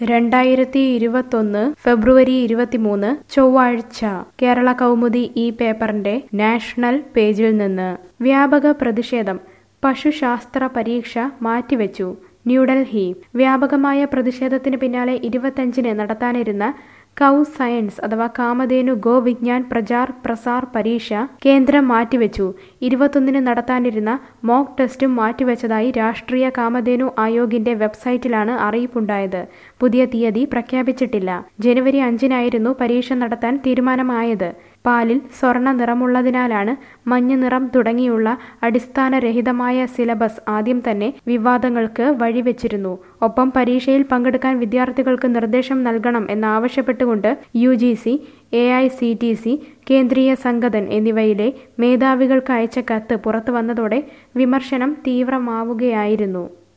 രണ്ടായിരത്തി ഇരുപത്തൊന്ന് ഫെബ്രുവരി ഇരുപത്തിമൂന്ന് ചൊവ്വാഴ്ച കേരള കൗമുദി ഈ പേപ്പറിന്റെ നാഷണൽ പേജിൽ നിന്ന് വ്യാപക പ്രതിഷേധം പശുശാസ്ത്ര പരീക്ഷ മാറ്റിവെച്ചു ന്യൂഡൽഹി വ്യാപകമായ പ്രതിഷേധത്തിന് പിന്നാലെ ഇരുപത്തഞ്ചിന് നടത്താനിരുന്ന കൗ സയൻസ് അഥവാ കാമധേനു ഗോ വിജ്ഞാൻ പ്രചാർ പ്രസാർ പരീക്ഷ കേന്ദ്രം മാറ്റിവെച്ചു ഇരുപത്തൊന്നിന് നടത്താനിരുന്ന മോക്ക് ടെസ്റ്റും മാറ്റിവെച്ചതായി രാഷ്ട്രീയ കാമധേനു ആയോഗിന്റെ വെബ്സൈറ്റിലാണ് അറിയിപ്പുണ്ടായത് പുതിയ തീയതി പ്രഖ്യാപിച്ചിട്ടില്ല ജനുവരി അഞ്ചിനായിരുന്നു പരീക്ഷ നടത്താൻ തീരുമാനമായത് പാലിൽ സ്വർണ്ണ നിറമുള്ളതിനാലാണ് മഞ്ഞ നിറം തുടങ്ങിയുള്ള അടിസ്ഥാനരഹിതമായ സിലബസ് ആദ്യം തന്നെ വിവാദങ്ങൾക്ക് വഴിവെച്ചിരുന്നു ഒപ്പം പരീക്ഷയിൽ പങ്കെടുക്കാൻ വിദ്യാർത്ഥികൾക്ക് നിർദ്ദേശം നൽകണം എന്നാവശ്യപ്പെട്ടുകൊണ്ട് U G C A I C T C Kendriya Sangathan എന്നിവയിലെ മേധാവികൾക്ക് അയച്ച കത്ത് പുറത്തു വന്നതോടെ വിമർശനം തീവ്രമാവുകയായിരുന്നു